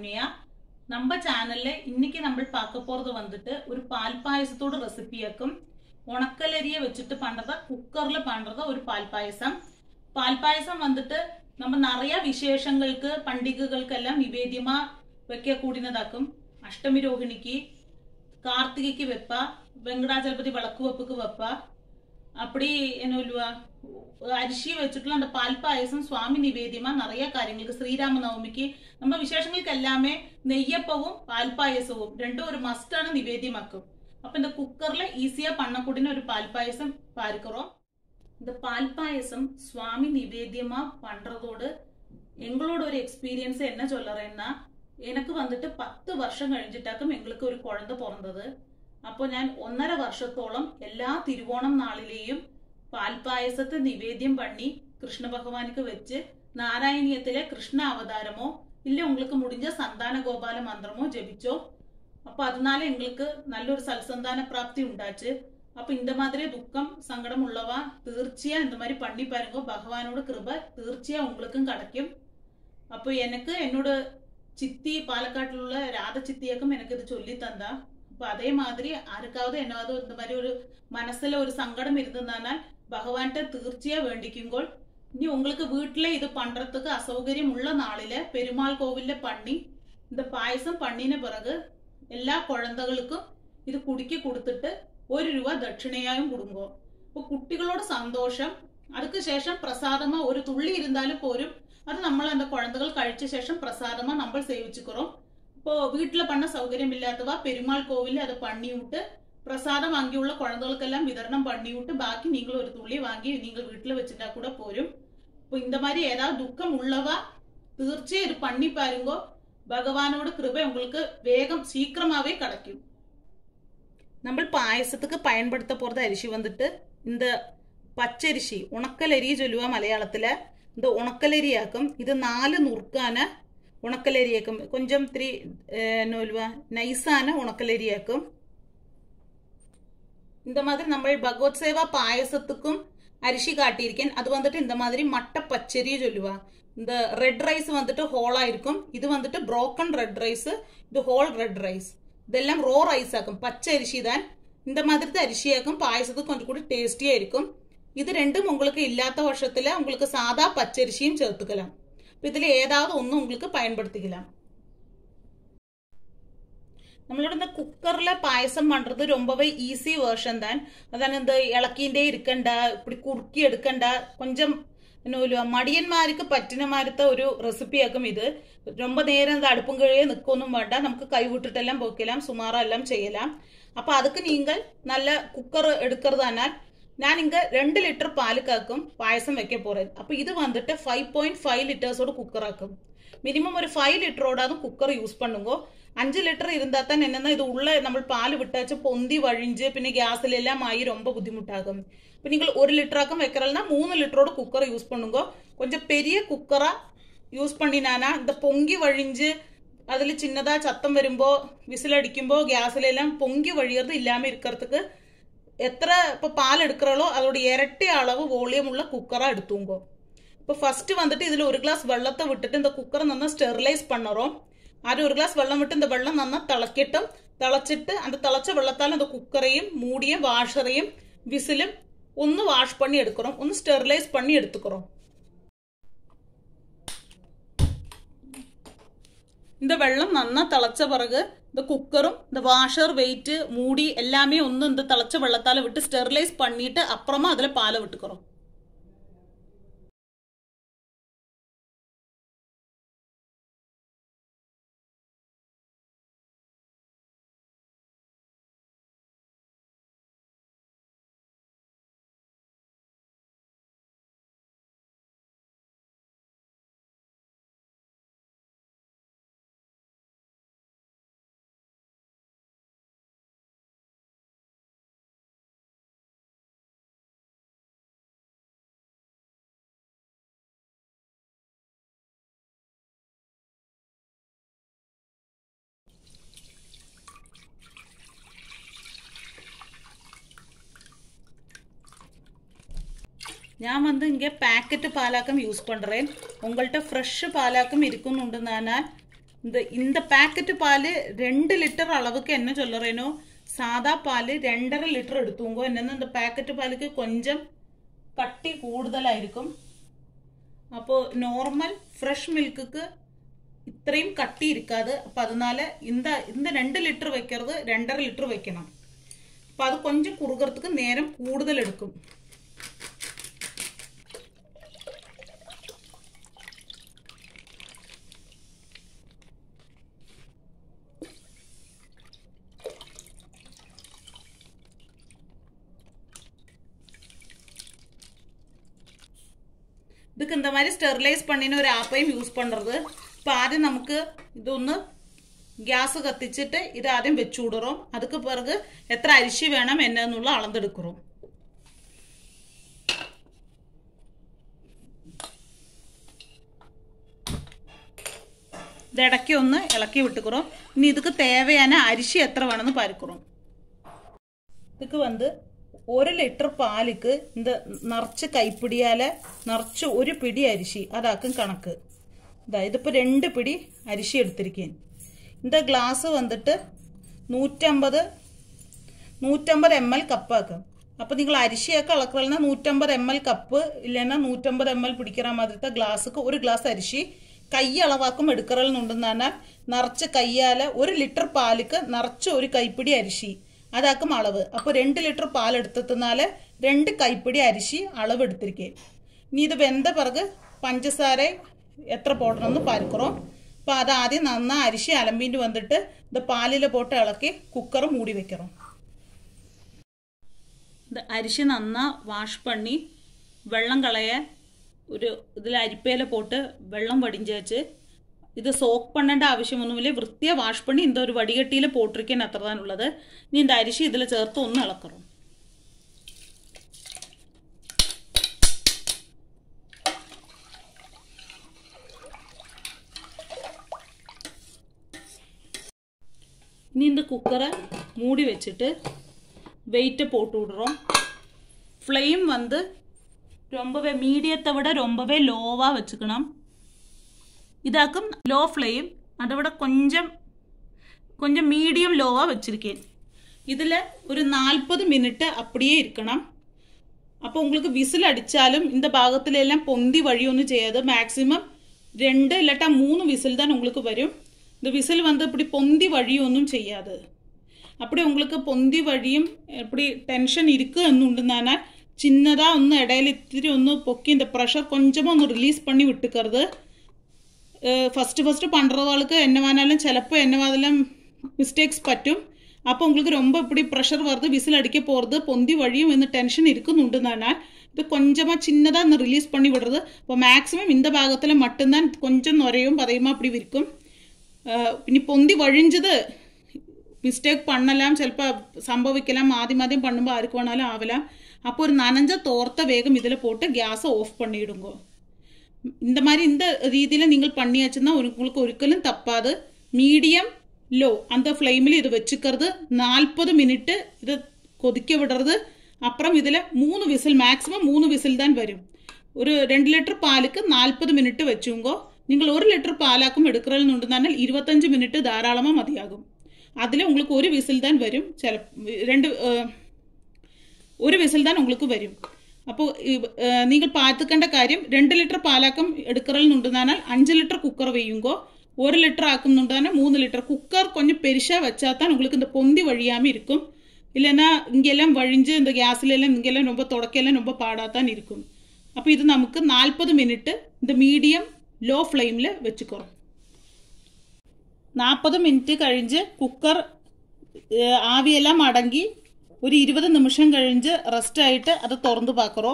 சரண்யா நம்ம சேனல்ல இன்னைக்கு நம்ம பார்க்க போறது வந்துட்டு ஒரு பால் பாயசத்தோட ரெசிபியாக்கும் உணக்கலரியை வச்சுட்டு பண்றதா குக்கர்ல பண்றதா ஒரு பால் பாയസം പാൽ പായസം വന്നിട്ട് നമ്മൾ നിറയെ വിശേഷങ്ങൾക്ക് പണ്ടികകൾക്കെല്ലാം നിവേദ്യമാ വെക്ക കൂടിനതാക്കും അഷ്ടമി രോഹിണിക്ക് കാർത്തികയ്ക്ക് വെപ്പ വെങ്കടാചലപതി വിളക്ക് വെപ്പുക്ക് വെപ്പ அப்படி என்ன சொல்லுவா அரிசி வச்சுட்டுள்ள அந்த பால் பாயസം சுவாமி நிவேദ്യமா நிறைய കാര്യങ്ങൾക്ക് ശ്രീരാമ നവമിക്ക് நம்ம விசேஷங்களுக்கு எல்லாமே நெய்யப்பவும் பால் பாயசവും ரெண்டும் ஒரு மஸ்டான நிவேദ്യமாக்கும் அப்ப இந்த குக்கர்ல ஈஸியா பண்ணக்கூடிய ஒரு பால் பாயசம் பார்க்கிறோம் இந்த பால் பாயசம் சுவாமி நிவேദ്യமா பண்றதோடு எங்களோட ஒரு எக்ஸ்பீரியன்ஸ் என்ன சொல்லுறேன்னா எனக்கு வந்துட்டு പത്ത് വർഷം കഴിഞ്ഞിട്ടാക്കും എங்களுக்கு ഒരു കുഴന്ത പിറന്നത് അപ്പോൾ ഞാൻ ഒന്നര വർഷത്തോളം എല്ലാ തിരുവോണം നാളിലെയും പാൽപായസത്തെ നിവേദ്യം പണി കൃഷ്ണ ഭഗവാനുക്ക് വെച്ച് നാരായണീയത്തിലെ കൃഷ്ണ അവതാരമോ ഇല്ല உங்களுக்கு முடிஞ்ச சந்தான கோபால மந்திரமோ ஜெபிச்சோ அப்ப அதனால எங்களுக்கு நல்ல ஒரு சல்சந்தான பிராப்தி உண்டாச்சு அப்ப இந்த மாதிரி துக்கம் சங்கடம் உள்ளவா തീർച്ചയാ இந்த மாதிரி பண்ணி பாருங்க பகவானோட கிருப തീർച്ചയാ உங்களுக்கும் கிடைக்கும் அப்போ எனக்கு என்னோட சித்தி பாலக்காட்டில் உள்ள ராத சித்தியக்கும் எனக்கு இது சொல்லி தந்தா அப்ப அதே மாதிரி ആർക്കാவது എന്നാவது இந்த மாதிரி ஒரு மனசுல ஒரு சங்கடம் இருந்ததுனால் பகவான்கிட்ட തീർച്ചയാ വേണ്ടിക്കുമ്പോൾ ഇനി உங்களுக்கு வீட்டுல இது பண்றதுக்கு அசௌகரியம் உள்ள நாளில பெருமாள் கோவில்ல பண்ணி இந்த பாயசம் பண்ணின பிறகு എല്ലാ കുഴന്തകൾക്കും ഇത് കുടിക്ക് കൊടുത്തിട്ട് ഒരു രൂപ ദക്ഷിണയായും കൊടുങ്ങോ അപ്പൊ കുട്ടികളോട് സന്തോഷം அதுக்கு ശേഷം പ്രസാദമാ ഒരു തുള്ളി ഇരുന്നാലും പോരും അത് നമ്മൾ அந்த குழந்தைகள் കഴിച്ച ശേഷം പ്രസാദമാ നമ്മൾ സേവിച്ചുக்கிறோம் இப்போ வீட்டுல பண்ண சௌகரியம் இல்லாதவா பெருமாள் கோவில்ல அதை பண்ணி விட்டு பிரசாதம் வாங்கியுள்ள குழந்தைகளுக்கெல்லாம் விதரணம் பண்ணி விட்டு பாக்கி நீங்களும் ஒரு துள்ளி வாங்கி நீங்கள் வீட்டுல வச்சுட்டா கூட போரும் இப்போ இந்த மாதிரி ஏதாவது துக்கம் உள்ளவா തീർച്ചയായും ഇത് பண்ணி பாருங்கோ பகவானோட கிருபை உங்களுக்கு வேகம் சீக்கிரமாவே கிடைக்கும் நம்ம பாயசத்துக்கு பயன்படுத்த போறது அரிசி வந்துட்டு இந்த பச்சரிசி உணக்கலரி சொல்லுவா மலையாளத்துல இந்த உணக்கலரியாக்கும் இது நாலு நுറുക്കാன ഉണക്കലരിയാക്കും കൊഞ്ചം ഇത്തിരി നോലുവ നൈസാന ഉണക്കലരിയാക്കും இந்த மாதிரி நம்ம பகவத் சேவா பாயசத்துக்கும் அரிசி காட்டியிருக்கேன் அது வந்துட்டு இந்த மாதிரி மட்ட பச்சரியை சொல்லுவா இந்த ரெட் ரைஸ் வந்துட்டு ஹோலா இருக்கும் இது வந்துட்டு ப்ரோக்கன் ரெட் ரைஸ் இது ஹோல் ரெட் ரைஸ் இதெல்லாம் ரோ ரைஸ் ஆக்கும் பச்சை அரிசி தான் இந்த மாதிரி அரிசியாக்கும் பாயசத்துக்கு கொஞ்சம் கூட டேஸ்டியா இருக்கும் இது ரெண்டும் உங்களுக்கு இல்லாத வருஷத்துல உங்களுக்கு சாதா பச்சரிசியும் சேர்த்துக்கலாம் இப்போ இதில் ஏதாவது ஒன்று உங்களுக்கு பயன்படுத்திக்கலாம் நம்மளோட இந்த குக்கரில் பாயசம் பண்ணுறது ரொம்பவே ஈஸி வேர்ஷன் தான் அதான் இந்த இളക്കിൻ്റെ இருக்கണ്ട இப்படி കുറുക്കി എടുക്കണ്ട കൊഞ്ചം എന്നൊരു മടിയന്മാർക്ക് പറ്റുന്ന മാരത്തെ ഒരു റെസിപ്പിയാക്കും ഇത് ரொம்ப നേരം ഇത് അടുപ്പും കഴിയെ നിൽക്കൊന്നും വേണ്ട നമുക്ക് കൈവിട്ടിട്ടെല്ലാം പോക്കലാം സുമാറെല്ലാം ചെയ്യലാം അപ്പൊ അതുക്ക് നിങ്ങൾ നല്ല കുക്കർ എടുക്കരുതാനാൽ ഞാൻ ഇങ്ങ രണ്ട് ലിറ്റർ പാല് കാക്കും പായസം വെക്ക പോറേൻ അപ്പൊ ഇത് വന്നിട്ട് ഫൈവ് പോയിന്റ് ഫൈവ് ലിറ്റേഴ്സോട് കുക്കർ ആക്കും மினிமம் ஒரு ஃபைவ் லிட்டரோடாவது குக்கர் யூஸ் பண்ணுங்க அஞ்சு லிட்டர் இருந்தா தான் என்னன்னா இது உள்ள நம்ம பால் விட்டாச்சு பொந்தி வழிஞ்சு பின்ன கேஸ்ல எல்லாம் ஆகி ரொம்ப புத்திமுட்டாகும் இப்போ நீங்கள் ஒரு லிட்டராக்கம் வைக்கிறல்னா மூணு லிட்டரோட குக்கரை யூஸ் பண்ணுங்க கொஞ்சம் பெரிய குக்கரா யூஸ் பண்ணினானா இந்த பொங்கி வழிஞ்சு അതിൽ ചിന്നതാ ചത്തം വരുമ്പോ വിസിലടിക്കുമ്പോ ഗ്യാസിലെല്ലാം പൊങ്കി വഴിയത് ഇല്ലാമ ഇരിக்கிறதுக்கு എത്ര ഇപ്പൊ പാൽ എടുக்கிறോ അതോட ഇരട്ടി അളവ് വോളിയം ഉള്ള കുക്കറാ എടുത്തുങ്കോ இப்போ ஃபர்ஸ்ட் வந்துட்டு இதுல ஒரு கிளாஸ் வெள்ளத்தை விட்டுட்டு இந்த குக்கரை நல்லா ஸ்டெரிலைஸ் பண்ணுறோம் அது ஒரு கிளாஸ் வெள்ளம் விட்டு இந்த வெள்ளம் நல்லா തിളക്കിട്ടും തിളച്ചിട്ട് அந்த തിളച്ച വെള്ളത്താൽ அந்த குக்கரையும் மூடியும் வாஷரையும் விசிலும் ഒന്ന് വാഷ് பண்ணி എടുக்கிறோம் ഒന്ന് സ്റ്റെറിലൈസ് பண்ணி എടുத்துக்கிறோம் இந்த வெள்ளம் நன்னா തിളച്ച பிறகு இந்த குக்கரும் இந்த வாஷர் வெயிட் மூடி எல்லாமே ஒன்று இந்த തിളച്ച வெள்ளத்தால விட்டு ஸ்டெரிலைஸ் பண்ணிட்டு அப்புறமா அதுல பாலை விட்டுக்கிறோம் நான் வந்து இங்கே பேக்கெட்டு பாலாக்கம் யூஸ் பண்ணுறேன் உங்கள்கிட்ட ஃப்ரெஷ்ஷு பாலாக்கம் இருக்குன்னு நான் இந்த இந்த பாக்கெட் பால் ரெண்டு லிட்டர் அளவுக்கு என்ன சொல்லுறேனோ சாதா பால் ரெண்டரை லிட்டർ എടുത്തുങ്കോ എന്നു இந்த പാക്കറ്റ് പാലിക്ക് കൊഞ്ചം കട്ടി കൂടുതലായിരിക്കും അപ്പോൾ നോർമൽ ഫ്രഷ് മിൽക്ക് ഇത്രയും കട്ടി ഇരിക്കാതെ അപ്പം അതിനാല് இந்த இந்த രണ്ട് ലിറ്റർ വെക്കരുത് രണ്ടര ലിറ്റർ വെക്കണം അപ്പം അത് കൊഞ്ചം കുറുകറത്തുക്ക് നേരം കൂടുതൽ എടുക്കും இதுக்கு இந்த மாதிரி ஸ்டெர்லைஸ் பண்ணின ஒரு ஆப்பையும் யூஸ் பண்ணுறது இப்போ ஆദ്യം നമുക്ക് ഇതൊന്ന് ഗ്യാസ് കത്തിച്ചിട്ട് ഇത് ആദ്യം വെച്ചു വിടുറോം അതുക്ക് പിറക് എത്ര അരിശി വേണം എന്നുള്ള അളന്നെടുക്കുറോം ഇത് ഇടയ്ക്ക് ഒന്ന് ഇളക്കി വിട്ടുക്കുറോം ഇനി ഇതുക്ക് തേവയാന അരിശി എത്ര വേണമെന്ന് പാരിക്കുറോം இதுக்கு வந்து ஒரு லிட்டர் பாலுக்கு இந்த നിറച്ച് കൈപ്പിടിയാല നിറച്ച് ഒരു പിടി അരിശി അതാക്കും കണക്ക് ഇതാ ഇതിപ്പോൾ രണ്ട് പിടി അരിശി എടുത്തിരിക്കേൻ இந்த ഗ്ലാസ് വന്നിട്ട് നൂറ്റമ്പത് നൂറ്റമ്പത് എം എൽ കപ്പാക്കും അപ്പോൾ നിങ്ങൾ അരിശിയൊക്കെ അളക്കറልና നൂറ്റമ്പത് എം എൽ കപ്പ് ഇല്ലെന്നാ നൂറ്റമ്പത് എം എൽ പിടിക്കിற മാതിരത്തെ ഗ്ലാസ്ക്ക് ഒരു ഗ്ലാസ് അരിശി കൈ അളവാക്കും എടുക്കറലെന്നുണ്ടെന്നാൽ നിറച്ച് കയ്യാല ഒരു ലിറ്റർ പാലിക്ക് നിറച്ച് ഒരു കൈപ്പിടി അരിശി അതാക്കും അളവ് അപ്പോൾ രണ്ട് ലിറ്റർ പാൽ എടുത്തെത്തുന്നാല് രണ്ട് കൈപ്പിടി അരിശി അളവ് എടുത്തിരിക്കേ ഇനി ഇത് വെന്ത പിറക് പഞ്ചസാര എത്ര പോടണമെന്ന് പാലിക്കുറോം അപ്പോൾ അത് ആദ്യം നന്നാ അരിശി അലമ്പീൻ്റെ വന്നിട്ട് ഇത് പാലിൽ പോട്ട് ഇളക്കി കുക്കർ മൂടി വെക്കണം ഇത് അരിശി നന്നാ വാഷ് പണി വെള്ളം കളയ ഒരു ഇതിൽ അരിപ്പയില പോട്ട് വെള്ളം വടിഞ്ച് വെച്ച് ഇത് സോക്ക് പണ്ണേണ്ട ആവശ്യമൊന്നുമില്ല വൃത്തിയെ വാഷ് പണി இந்த ഒരു വടികട്ടിയിൽ പോട്ടിരിക്കാൻ അത്രതാനുള്ളത് ഇനി இந்த അരിശി ഇതിൽ ചേർത്ത് ഒന്ന് ഇളക്കണം இனி இந்த குக்கரை மூடி வச்சுட்டு வெயிட்டை போட்டு விடுறோம் ஃப்ளேம் வந்து ரொம்பவே மீடியத்தை விட ரொம்பவே லோவாக வச்சுக்கணும் இதாக்கும் லோ ஃப்ளேம் அதை விட கொஞ்சம் கொஞ்சம் மீடியம் லோவாக வச்சுருக்கேன் இதில் ஒரு நாற்பது மினிட்டு அப்படியே இருக்கணும் അപ്പോൾ உங்களுக்கு விசில் அடித்தாலும் இந்த பாகத்துல எல்லாம் பொந்தி வழி ஒன்றும் செய்யாது மேக்ஸிமம் ரெண்டு இல்லாட்டா மூணு விசில் தான் உங்களுக்கு வரும் இந்த விசில் வந்து இப்படி பொந்தி வழி ஒன்றும் செய்யாது அப்படி உங்களுக்கு பொந்தி வழியும் எப்படி டென்ഷൻ இருக்குது എന്നുണ്ടെന്നാൽ ചിന്നതാ ഒന്ന് ഇടയിൽ ഇത്തിരി ഒന്ന് പൊക്കി இந்த ப்ரெஷர் கொஞ்சமாக ഒന്ന് റിലീസ് பண்ணி விட்டுக்கிறது ஃபஸ்ட்டு ஃபஸ்ட்டு பண்ணுறவங்களுக்கு என்னவானாலும் சிலப்போ என்னவாதெல்லாம் மிஸ்டேக்ஸ் பറ്റും അപ്പോൾ உங்களுக்கு ரொம்ப இப்படி ப்ரெஷர் வருது விசில் அடிக்க போகிறது பொந்தி வழியும் இந்த டென்ஷன் இருக்குന്നുണ്ടെന്നാൽ இது கொஞ்சமாக சின்னதாக இந்த ரிலீஸ் பண்ணி விடுறது இப்போ மேக்ஸிமம் இந்த பாகத்தில் மட்டும்தான் கொஞ்சம் நுரையும் பதையுமா அப்படி இருக்கும் ഇനി പൊന്തി വഴിഞ്ചത് മിസ്റ്റേക്ക് പണ്ണലാം ചിലപ്പോൾ സംഭവിക്കലാം ആദ്യം ആദ്യം പണ്ണുമ്പോൾ ആർക്ക് വേണാലും ആവലാം അപ്പോൾ ഒരു നനஞ்ச തോർത്ത വേഗം ഇതിൽ പോട്ട് ഗ്യാസ് ഓഫ് പണിയിടുങ്കോ இந்த மாதிரி இந்த ரீதியில் நீங்கள் பண்ணியாச்சுன்னா உங்களுக்கு ஒருக்கலும் தப்பாது மீடியம் லோ அந்த ஃப்ளேமில் இது வச்சுக்கிறது நாற்பது மினிட்டு இது கொதிக்க விடுறது அப்புறம் இதில் மூணு விசில் மேக்ஸிமம் மூணு விசில் தான் வரும் ஒரு ரெண்டு லிட்டர் பாலுக்கு நாற்பது மினிட்டு வச்சுங்கோ நீங்கள் ஒரு லிட்டர் பாലാക്കും എടുക്കണമെന്നുണ്ടെന്നാൽ ഇരുപത്തഞ്ച് മിനിറ്റ് ധാരാളமாக മതിയാകും അതിൽ உங்களுக்கு ഒരു വിസിൽ தான் വരും ചില രണ്ട് ഒരു വിസിൽ தான் உங்களுக்கு വരും അപ്പോൾ നിങ്ങൾ പാത്തുക്കേണ്ട കാര്യം രണ്ട് ലിറ്റർ പാലാക്കം എടുക്കണമെന്നുണ്ടെന്നാൽ അഞ്ച് ലിറ്റർ കുക്കർ വെയ്യുങ്കോ ஒரு லிட்டர் ஆக்கணுன்றானா மூணு லிட்டர் குக்கர் கொஞ்சம் பெருசாக வச்சா தான் உங்களுக்கு இந்த பொந்தி வழியாமல் இருக்கும் இல்லைன்னா இங்கெல்லாம் வழிஞ்சு இந்த கேஸ்ல எல்லாம் இங்கெல்லாம் ரொம்ப தொடக்கையெல்லாம் ரொம்ப பாடாதான் இருக்கும் അപ്പോൾ ഇത് നമുക്ക് നാൽപ്പത് മിനിറ്റ് ഇത് മീഡിയം ലോ ഫ്ലെയിമിൽ വെച്ചുക്കോറും നാൽപ്പത് മിനിറ്റ് കഴിഞ്ഞ് കുക്കർ ആവിയെല്ലാം അടങ്ങി ഒരു ഇരുപത് നിമിഷം കഴിഞ്ഞ് റെസ്റ്റ് ആയിട്ട് അത് തുറന്നു പാക്കറോ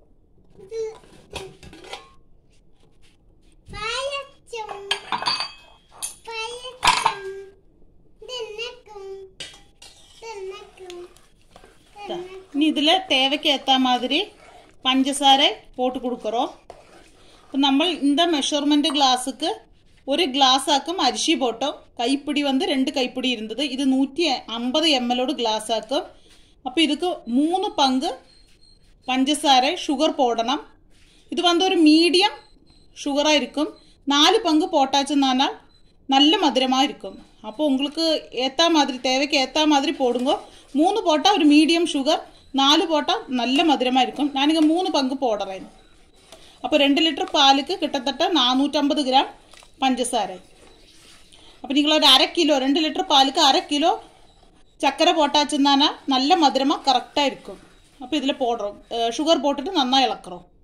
ഇനി ഇതിൽ തേവയ്ക്ക് എത്താൻ മാതിരി പഞ്ചസാര പോട്ട് കൊടുക്കറോ അപ്പം നമ്മൾ இந்த மெஷர்மெண்ட் கிளாஸுக்கு ஒரு கிளாஸ் ஆக்கும் அரிசி போட்டோம் கைப்பிடி வந்து ரெண்டு கைப்பிடி இருந்தது இது நூற்றி ஐம்பது எம்எலோட கிளாஸ் ஆக்கும் അപ്പോൾ இதுக்கு மூணு பங்கு பஞ்சசாரை சுகர் போடணும் இது வந்து ஒரு மீடியம் சுகராக இருக்கும் நாலு பங்கு போட்டாச்சுன்னா நல்ல மதுரமாக இருக்கும் அப்போ உங்களுக்கு ஏற்ற மாதிரி தேவைக்கு ஏற்ற மாதிரி போடுங்க மூணு போட்டால் ஒரு மீடியம் சுகர் നാല് പോട്ടാൽ നല്ല മധുരമായിരിക്കും ഞാനിങ്ങ മൂന്ന് പങ്ക് പോടറേൻ അപ്പോൾ രണ്ട് ലിറ്റർ പാലിക്ക് കിട്ടത്തട്ട നാനൂറ്റമ്പത് ഗ്രാം പഞ്ചസാര അപ്പോൾ നിങ്ങളൊരു അര കിലോ രണ്ട് ലിറ്റർ പാലിക്ക് അര കിലോ ചക്കര പോട്ടാച്ചെന്നാണ് നല്ല മധുരമ കറക്റ്റായിരിക്കും അപ്പോൾ ഇതിൽ പോടറും ഷുഗർ പോട്ടിട്ട് നന്നായി ഇളക്കറോ